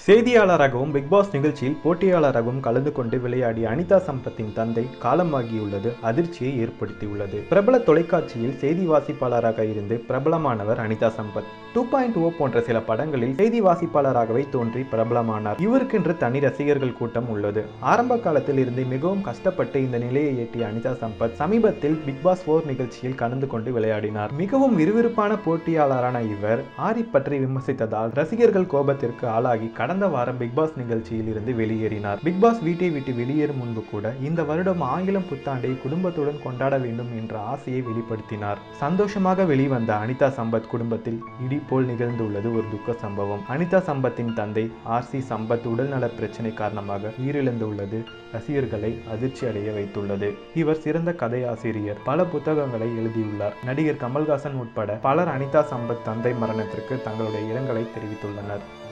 செய்தியாளராகவும் big pass நிகழ்ச்சியில் போட்டியாளராகவும் கலந்து கொண்டு விளையாடிய அனிதா சம்பத்தின் தந்தை காலமாகியுள்ளது அதிர்ச்சியை ஏற்படுத்தியுள்ளது பிரபல தொலைக்காட்சியில் செய்தி வாசிப்பாளராக இருந்து பிரபலமானவர் Anitha Sampath two point o போன்ற சில படங்களில் செய்தி வாசிப்பாளராகவே தோன்றி பிரபலமானார் இவருக்கென்று தனி ரசிகர்கள் கூட்டம் உள்ளது ஆரம்ப காலத்தில் இருந்து மிகவும் கஷ்டப்பட்டு இந்த நிலையை எட்டிய அனிதா சம்பத் சமீபத்தில் பிக் பாஸ் போர் நிகழ்ச்சியில் கலந்து கொண்டு விளையாடினார் மிகவும் விறுவிறுப்பான போட்டியாளரான இவர் ஆரி பற்றி விமர்சித்ததால் ரசிகர்கள் கோபத்திற்கு ஆளாகி கடந்த வாரம் பிக் பாஸ் நிகழ்ச்சியில் இருந்து வெளியேறினார் பிக் பாஸ் வீட்டை விட்டு வெளியேறும் முன்பு கூட இந்த வருடம் ஆங்கிலம் புத்தாண்டை குடும்பத்துடன் கொண்டாட வேண்டும் என்ற ஆசையை வெளிப்படுத்தினார் சந்தோஷமாக வெளிவந்த அனிதா சம்பத் குடும்பத்தில் இடி போல் நிகழ்ந்துள்ளது ஒரு துக்க சம்பவம் அனிதா சம்பத்தின் தந்தை ஆர் சி சம்பத் உடல்நல பிரச்சனை காரணமாக உயிரிழந்துள்ளது ரசிகர்களை அதிர்ச்சி அடைய வைத்துள்ளது இவர் சிறந்த கதையாசிரியர் பல புத்தகங்களை எழுதியுள்ளார் நடிகர் கமல்ஹாசன் உட்பட பலர் அனிதா சம்பத் தந்தை மரணத்திற்கு தங்களுடைய இரங்கலை தெரிவித்துள்ளனர்